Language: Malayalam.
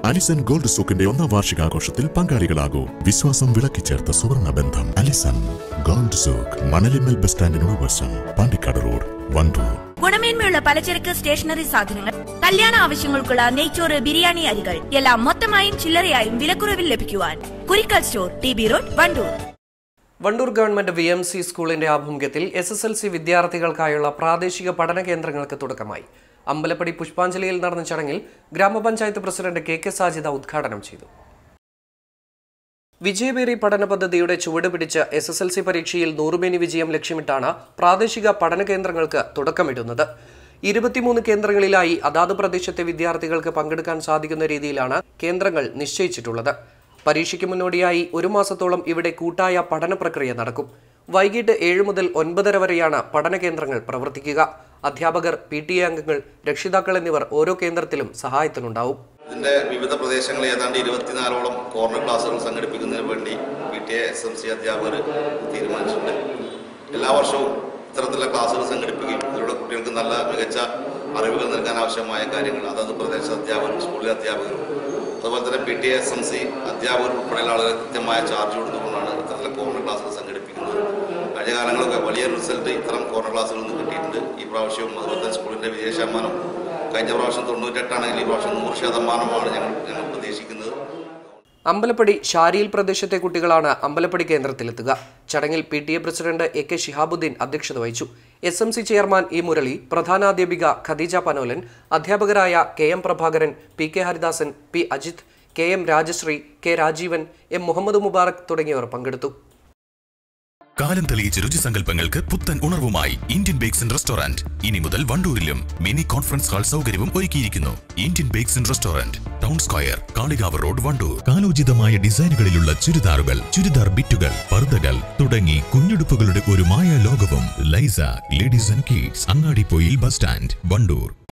അലിസൺ ഗോൾഡ് സൂക്കിന്റെ ഒന്നാം വാർഷികാഘോഷത്തിൽ പങ്കാളികളാകൂ വിശ്വാസം വിളക്കിച്ചേർത്ത സുവർണ ബന്ധം Alison gold souk Manalimal bus സ്റ്റാൻഡിനോട് വശം പാണ്ടിക്കാട് റോഡ് വണ്ടൂർ ഗുണമേന്മയുള്ള പലചരക്ക് സ്റ്റേഷനറി സാധനങ്ങൾ കല്യാണ ആവശ്യങ്ങൾക്കുള്ള നെയ്ച്ചോറ് ബിരിയാണി അരികൾ എല്ലാം മൊത്തമായും ചില്ലറയായും വിലക്കുറവിൽ ലഭിക്കുവാൻ Kurikkal store T B road Wandoor Wandoor government V M C സ്കൂളിന്റെ ആഭിമുഖ്യത്തിൽ എസ് എസ് എൽ സി വിദ്യാർത്ഥികൾക്കായുള്ള പ്രാദേശിക പഠന കേന്ദ്രങ്ങൾക്ക് തുടക്കമായി അമ്പലപ്പടി പുഷ്പാഞ്ജലിയിൽ നടന്ന ചടങ്ങിൽ ഗ്രാമപഞ്ചായത്ത് പ്രസിഡന്റ് കെ കെ സാജിദ ഉദ്ഘാടനം ചെയ്തു വിജയബേരി പഠന പദ്ധതിയുടെ ചുവട് പിടിച്ച് എസ് എസ് എൽ സി പരീക്ഷയിൽ നൂറുമേനി വിജയം ലക്ഷ്യമിട്ടാണ് പ്രാദേശിക പഠന കേന്ദ്രങ്ങൾക്ക് തുടക്കമിടുന്നത് ഇരുപത്തിമൂന്ന് കേന്ദ്രങ്ങളിലായി അതാത് പ്രദേശത്തെ വിദ്യാർത്ഥികൾക്ക് പങ്കെടുക്കാൻ സാധിക്കുന്ന രീതിയിലാണ് കേന്ദ്രങ്ങൾ നിശ്ചയിച്ചിട്ടുള്ളത് പരീക്ഷയ്ക്ക് മുന്നോടിയായി ഒരു മാസത്തോളം ഇവിടെ കൂട്ടായ പഠന പ്രക്രിയ നടക്കും വൈകിട്ട് ഏഴ് മുതൽ ഒൻപതര വരെയാണ് പഠന കേന്ദ്രങ്ങൾ പ്രവർത്തിക്കുക അധ്യാപകർ പി ടി എ അംഗങ്ങൾ രക്ഷിതാക്കൾ എന്നിവർ ഓരോ കേന്ദ്രത്തിലും സഹായത്തിനുണ്ടാവും ഇതിന്റെ വിവിധ പ്രദേശങ്ങളിൽ ഏതാണ്ട് ഇരുപത്തിനാലോളം കോർണർ ക്ലാസുകൾ സംഘടിപ്പിക്കുന്നതിന് വേണ്ടി P T A S M C അധ്യാപകർ തീരുമാനിച്ചിട്ടുണ്ട് എല്ലാ വർഷവും ഇത്തരത്തിലുള്ള ക്ലാസുകൾ സംഘടിപ്പിക്കുകയും ഇതിലൂടെ കുട്ടികൾക്ക് നല്ല മികച്ച അറിവുകൾ നൽകാൻ ആവശ്യമായ കാര്യങ്ങൾ അതത് പ്രദേശ അധ്യാപകരും സ്കൂളിലെ അധ്യാപകരും അതുപോലെ തന്നെ P T A S M C അധ്യാപകർ ഉൾപ്പെടെയുള്ള ആളുകൾ കൃത്യമായ ചാർജ് കൊടുത്തുകൊണ്ടാണ് ഇത്തരത്തിലുള്ള കോർണർ ക്ലാസുകൾ സംഘടിപ്പിക്കുന്നത് കഴിഞ്ഞ കാലങ്ങളൊക്കെ വലിയ റിസൾട്ട് ഇത്തരം കോർണർ ക്ലാസ്സുകളിൽ നിന്ന് കിട്ടിയിട്ടുണ്ട് ഈ പ്രാവശ്യവും അതുപോലെ തന്നെ സ്കൂളിന്റെ വിജയ ശതമാനം കഴിഞ്ഞ പ്രാവശ്യം തൊണ്ണൂറ്റെട്ടാണെങ്കിൽ ഈ പ്രാവശ്യം നൂറ് ശതമാനമാണ് ഞങ്ങൾ ഞങ്ങൾ പ്രതീക്ഷിക്കുന്നത് അമ്പലപ്പടി ഷാരിയിൽ പ്രദേശത്തെ കുട്ടികളാണ് അമ്പലപ്പടി കേന്ദ്രത്തിലെത്തുക ചടങ്ങിൽ P T A president A K Shihabuddin അധ്യക്ഷത വഹിച്ചു S M C chairman E Murali പ്രധാനാധ്യാപിക ഖദീജ പനോലൻ അധ്യാപകരായ K M Prabhakaran P K Haridasan P Ajith K M Rajasree K Rajeevan M Muhammed Mubarak തുടങ്ങിയവർ പങ്കെടുത്തു കാലം തെളിയിച്ച രുചിസങ്കല്പങ്ങൾക്ക് പുത്തൻ ഉണർവുമായി ഇന്ത്യൻ ബേക്സ് ആൻഡ് റെസ്റ്റോറന്റ് ഇനി മുതൽ വണ്ടൂരിലും മിനി കോൺഫറൻസ് ഹാൾ സൗകര്യവും ഒരുക്കിയിരിക്കുന്നു Indian bakes and restaurant town square Kalikavu road Wandoor കാലോചിതമായ ഡിസൈനുകളിലുള്ള ചുരിദാറുകൾ ചുരിദാർ ബിറ്റുകൾ പർദ്ദകൾ തുടങ്ങി കുഞ്ഞുടുപ്പുകളുടെ ഒരു മായ ലോകവും Laisa ladies and kids Angadippoyil bus stand Wandoor